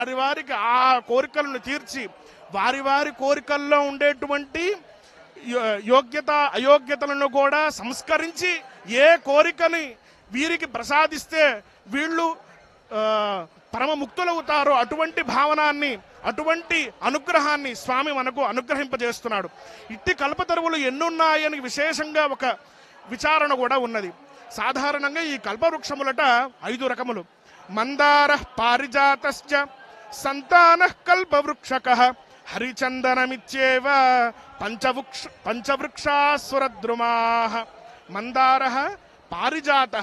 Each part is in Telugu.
వారి వారికి ఆ కోరికలను తీర్చి వారి వారి కోరికల్లో ఉండేటువంటి యో- యోగ్యత అయోగ్యతలను కూడా సంస్కరించి ఏ కోరికని వీరికి ప్రసాదిస్తే వీళ్ళు ఆ, పరమ ముక్తులవుతారో అటువంటి భావనాన్ని అటువంటి అనుగ్రహాన్ని స్వామి మనకు అనుగ్రహింపజేస్తున్నాడు ఇట్టి కల్పతరువులు ఎన్నున్నాయని విశేషంగా ఒక విచారణ కూడా ఉన్నది సాధారణంగా ఈ కల్పవృక్షములట ఐదు రకములు మందార పారిజాతశ్చ సంతాన కల్పవృక్షక హరిచందనమిత్యేవ పంచవృక్ష పంచవృక్షాసురద్రుమా మందార పారిజాత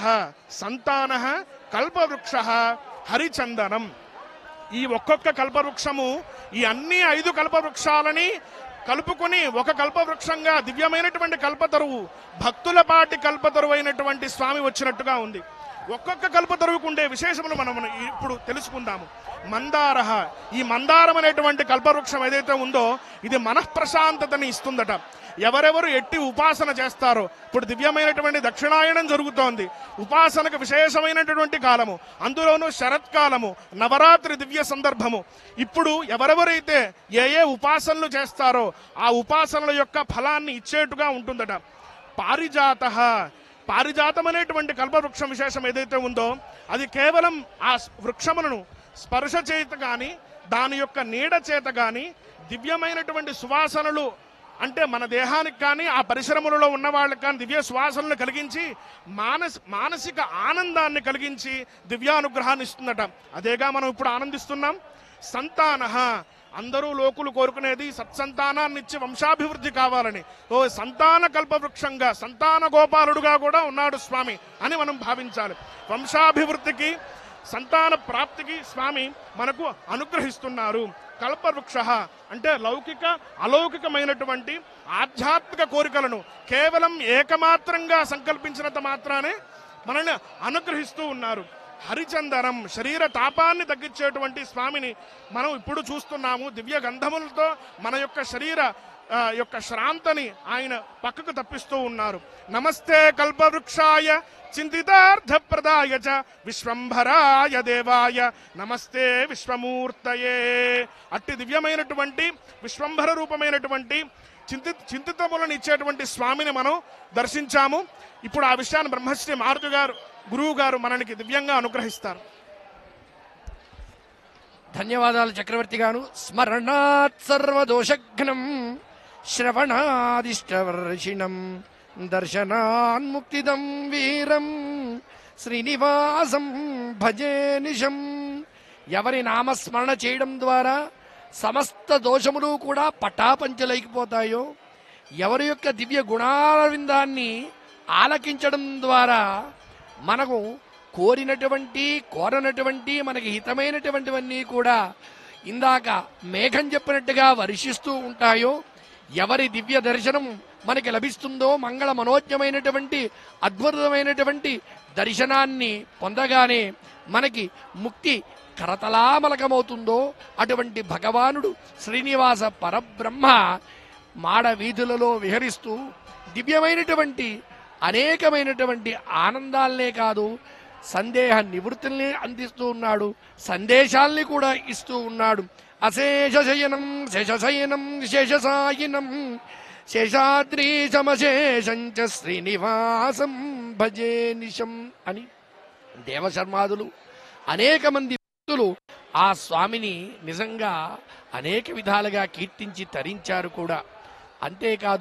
సంతాన కల్పవృక్ష హరిచందనం ఈ ఒక్కొక్క కల్పవృక్షము ఈ అన్ని ఐదు కల్పవృక్షాలని కలుపుకొని ఒక కల్పవృక్షంగా దివ్యమైనటువంటి కల్పతరువు భక్తుల పాటి కల్పతరువు అయినటువంటి స్వామి వచ్చినట్టుగా ఉంది ఒక్కొక్క కల్పతరువుకు ఉండే విశేషములు మనం ఇప్పుడు తెలుసుకుందాము మందార ఈ మందారం అనేటువంటి కల్పవృక్షం ఏదైతే ఉందో ఇది మనఃప్రశాంతతని ఇస్తుందట ఎవరెవరు ఎట్టి ఉపాసన చేస్తారో ఇప్పుడు దివ్యమైనటువంటి దక్షిణాయనం జరుగుతోంది ఉపాసనకు విశేషమైనటువంటి కాలము అందులోనూ శరత్కాలము నవరాత్రి దివ్య సందర్భము ఇప్పుడు ఎవరెవరైతే ఏ ఏ ఉపాసనలు చేస్తారో ఆ ఉపాసనల యొక్క ఫలాన్ని ఇచ్చేట్టుగా ఉంటుందట పారిజాత పారిజాతం అనేటువంటి కల్పవృక్షం విశేషం ఏదైతే ఉందో అది కేవలం ఆ వృక్షములను స్పర్శ చేత గాని దాని యొక్క నీడ చేత గాని దివ్యమైనటువంటి సువాసనలు అంటే మన దేహానికి కానీ ఆ పరిశ్రమలలో ఉన్న వాళ్ళకి కానీ దివ్య సువాసనలు కలిగించి మానస్ మానసిక ఆనందాన్ని కలిగించి దివ్యానుగ్రహాన్ని ఇస్తుందట అదేగా మనం ఇప్పుడు ఆనందిస్తున్నాం సంతాన అందరూ లోకులు కోరుకునేది సత్సంతానాన్ని ఇచ్చి వంశాభివృద్ధి కావాలని ఓ సంతాన కల్పవృక్షంగా సంతాన గోపాలుడుగా కూడా ఉన్నాడు స్వామి అని మనం భావించాలి వంశాభివృద్ధికి సంతాన ప్రాప్తికి స్వామి మనకు అనుగ్రహిస్తున్నారు కల్పవృక్ష అంటే లౌకిక అలౌకికమైనటువంటి ఆధ్యాత్మిక కోరికలను కేవలం ఏకమాత్రంగా సంకల్పించినంత మాత్రానే మనల్ని అనుగ్రహిస్తూ ఉన్నారు హరిచందనం శరీర తాపాన్ని తగ్గించేటువంటి స్వామిని మనం ఇప్పుడు చూస్తున్నాము దివ్య గంధములతో మన యొక్క శరీర ఆ, యొక్క శ్రాంతని ఆయన పక్కకు తప్పిస్తూ ఉన్నారు నమస్తే కల్పవృక్షాయ చింతితార్థప్రదాయ చ విశ్వంభరాయ దేవాయ నమస్తే విశ్వమూర్తయే అట్టి దివ్యమైనటువంటి విశ్వంభర రూపమైనటువంటి చింతి చింతితములను ఇచ్చేటువంటి స్వామిని మనం దర్శించాము ఇప్పుడు ఆ విషయాన్ని బ్రహ్మశ్రీ మారుతి గారు గురువు గారు మనకి దివ్యంగా అనుగ్రహిస్తారు ధన్యవాదాలు చక్రవర్తి గారు స్మరణాత్ సర్వదోషఘ్నం శ్రవణాదిష్టవర్షిణం దర్శనాన్ముక్తిదం వీరం శ్రీనివాసం భజే నిశం ఎవరి నామస్మరణ చేయడం ద్వారా సమస్త దోషములు కూడా పటాపంచలైకిపోతాయో ఎవరి యొక్క దివ్య గుణారవిందాన్ని ఆలకించడం ద్వారా మనకు కోరినటువంటి కోరనటువంటి మనకి హితమైనటువంటివన్నీ కూడా ఇందాక మేఘం చెప్పినట్టుగా వర్షిస్తూ ఉంటాయో ఎవరి దివ్య దర్శనం మనకి లభిస్తుందో మంగళ మనోజ్ఞమైనటువంటి అద్భుతమైనటువంటి దర్శనాన్ని పొందగానే మనకి ముక్తి కరతలామలకమవుతుందో అటువంటి భగవానుడు శ్రీనివాస పరబ్రహ్మ మాడ వీధులలో విహరిస్తూ దివ్యమైనటువంటి అనేకమైనటువంటి ఆనందాలనే కాదు సందేహ నివృత్తుల్ని అందిస్తూ ఉన్నాడు సందేశాల్ని కూడా ఇస్తూ ఉన్నాడు అశేష శయనం శేషశయనం శేషసాయినం శేషాద్రి సమశేషం చ శ్రీనివాసం భజే నిశం అని దేవశర్మాదులు అనేక మంది భక్తులు ఆ స్వామిని నిజంగా అనేక విధాలుగా కీర్తించి తరించారు కూడా అంతేకాదు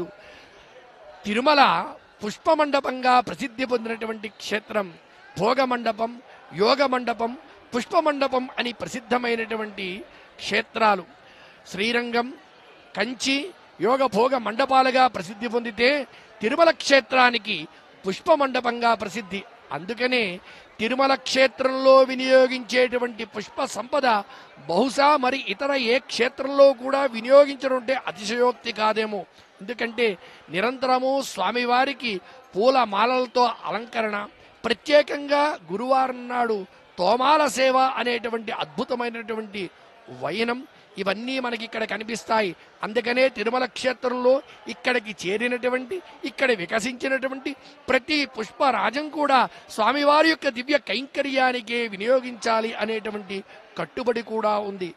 తిరుమల పుష్పమండపంగా ప్రసిద్ధి పొందినటువంటి క్షేత్రం భోగ మండపం యోగ మండపం పుష్పమండపం అని ప్రసిద్ధమైనటువంటి క్షేత్రాలు శ్రీరంగం కంచి యోగ భోగ మండపాలుగా ప్రసిద్ధి పొందితే తిరుమల క్షేత్రానికి పుష్పమండపంగా ప్రసిద్ధి అందుకనే తిరుమల క్షేత్రంలో వినియోగించేటువంటి పుష్ప సంపద బహుశా మరి ఇతర ఏ క్షేత్రంలో కూడా వినియోగించడం అంటే అతిశయోక్తి కాదేమో ఎందుకంటే నిరంతరము స్వామివారికి పూల మాలలతో అలంకరణ ప్రత్యేకంగా గురువారం నాడు తోమాల సేవ అనేటువంటి అద్భుతమైనటువంటి వైనం ఇవన్నీ మనకి ఇక్కడ కనిపిస్తాయి అందుకనే తిరుమల క్షేత్రంలో ఇక్కడికి చేరినటువంటి ఇక్కడ వికసించినటువంటి ప్రతి పుష్పరాజం కూడా స్వామివారి యొక్క దివ్య కైంకర్యానికే వినియోగించాలి అనేటువంటి కట్టుబడి కూడా ఉంది